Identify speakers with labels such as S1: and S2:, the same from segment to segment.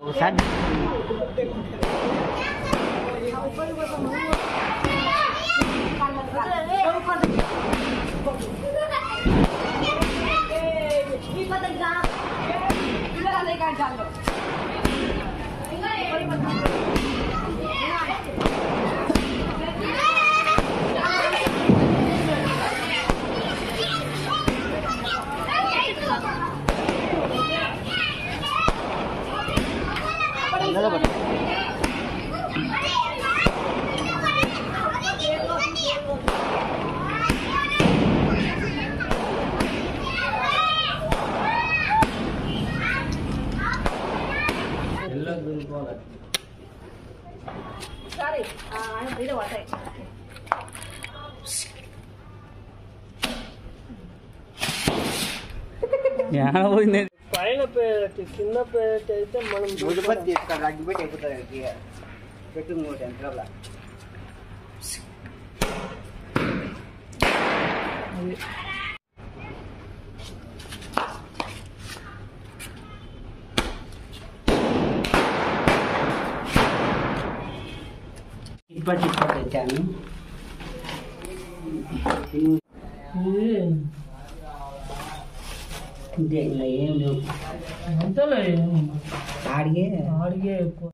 S1: ఒకసారి నిలబడు.
S2: పోయింది
S3: పైన పెట్టి కింద పెట్టి అయితే మనం
S1: ఉదుపతి తీసుకొని అగ్గిపెట్టి అయిపోతుంది ఇక. పెట్టు ఇంకోటి ఎంతలో ఇప్పటి ఇప్పటి తెచ్చాను ఇంతే ఇలా ఏం లేవు
S3: అంతలే
S1: ఆడిగే
S3: ఆడిగే ఎక్కువ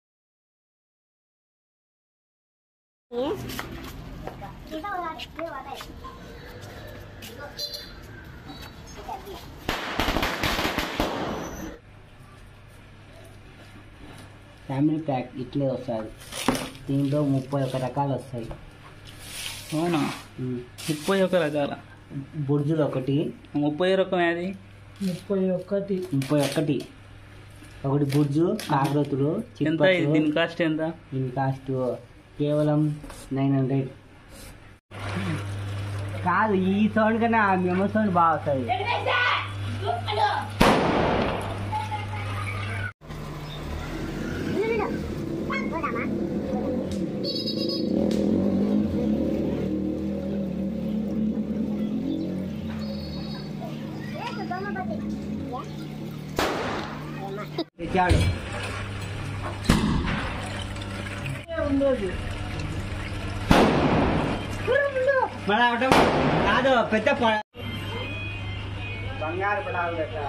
S1: ఫ్యామిలీ ప్యాక్ ఇట్లే వస్తుంది దీంట్లో ముప్పై ఒక రకాలు వస్తాయి
S2: అవునా
S1: ఉమ్.
S2: ముప్పై ఒక రకాల
S1: బుర్జులు ఒకటి
S2: ముప్పై రకం అది
S3: ముప్పై ఒక్కటి
S1: ముప్పై ఒకటి ఒకటి బుర్జు కాకరతులు
S2: ఎంత ఇది? దీని కాస్ట్ ఎంత
S1: దీని కాస్ట్ కేవలం నైన్ హండ్రెడ్ కాదు ఈ సౌండ్ కన్నా ఆ మెమో సౌండ్ బాగా వస్తుంది తెచ్చాడు
S3: ఉండదు
S1: మన అవటం కాదు పెద్ద ప- బంగారు పడాలి కదా.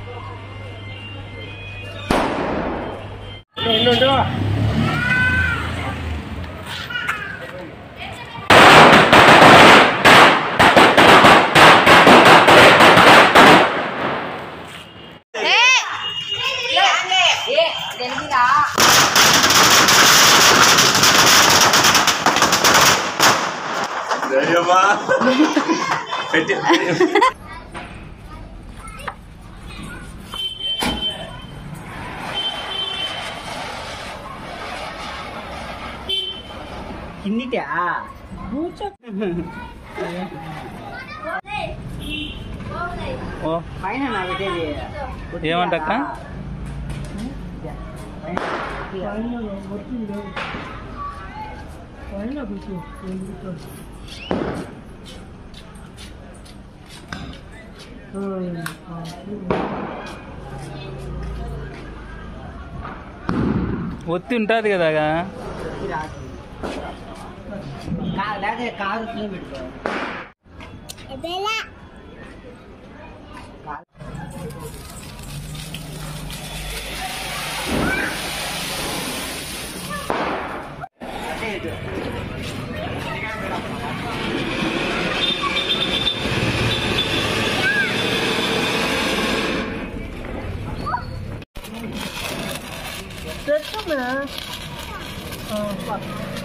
S1: కిందిటా
S2: ఓ
S1: పైన నా పెట్టేది
S2: ఏమంటక్క?
S3: పైన ఒత్తిడి లేవు. పైన పెట్టు ఎందుకు? ఆ, ఆ,
S2: ఒత్తి ఉంటుంది కదా
S1: లేకపోతే కారు కింద పెట్టుకో
S3: తెచ్చమే. ఆ, పా.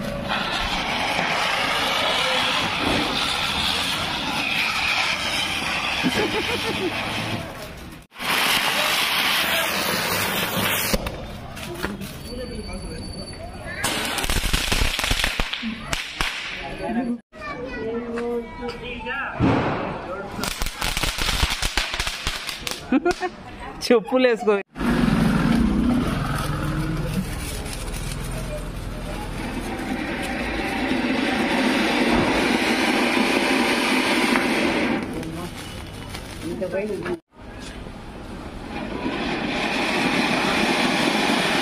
S2: చెప్పులు వేసుకో
S1: ఇంత పైన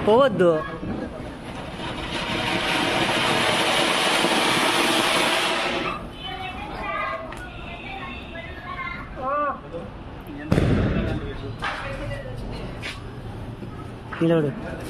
S1: పోవద్దు నిలబడు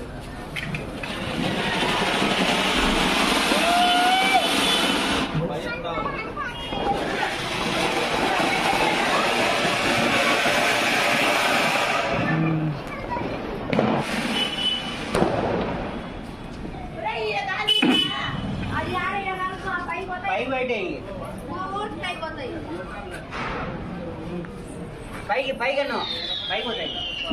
S1: పైకి పైగా పైకి పోతాయి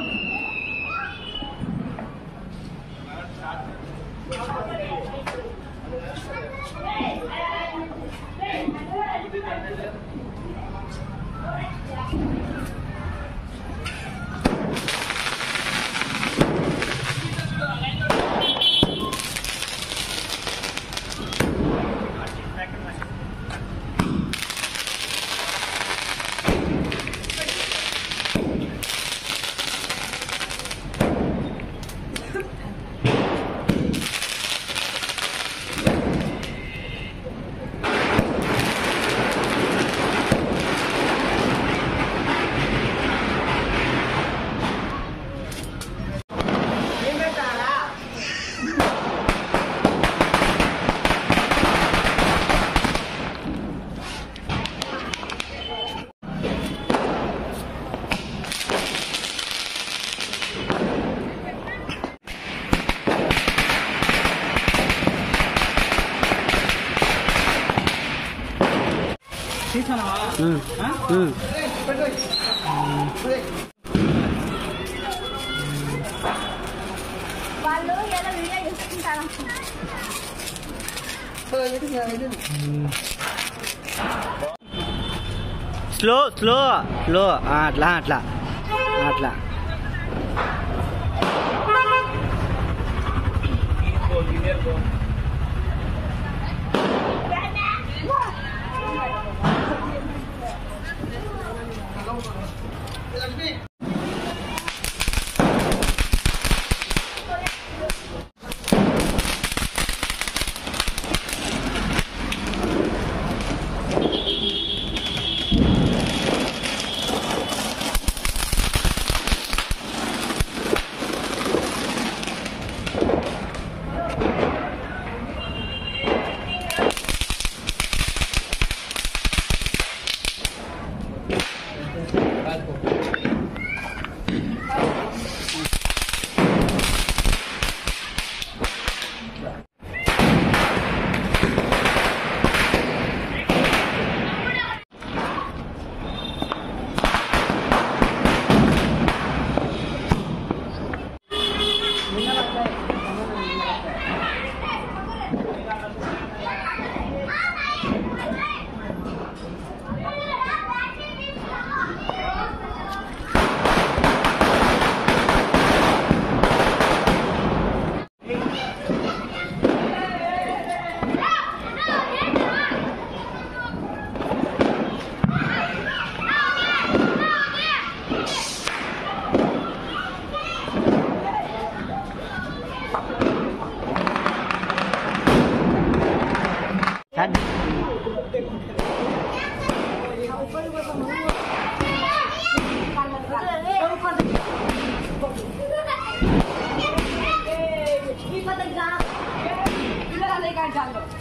S4: వాళ్ళు ఎలా వీడియో చేసుకుంటారు
S1: స్లో స్లో స్లో అట్లా అట్లా అట్లా
S4: ఈ పదగా ఇలా లేక జాగ్రత్త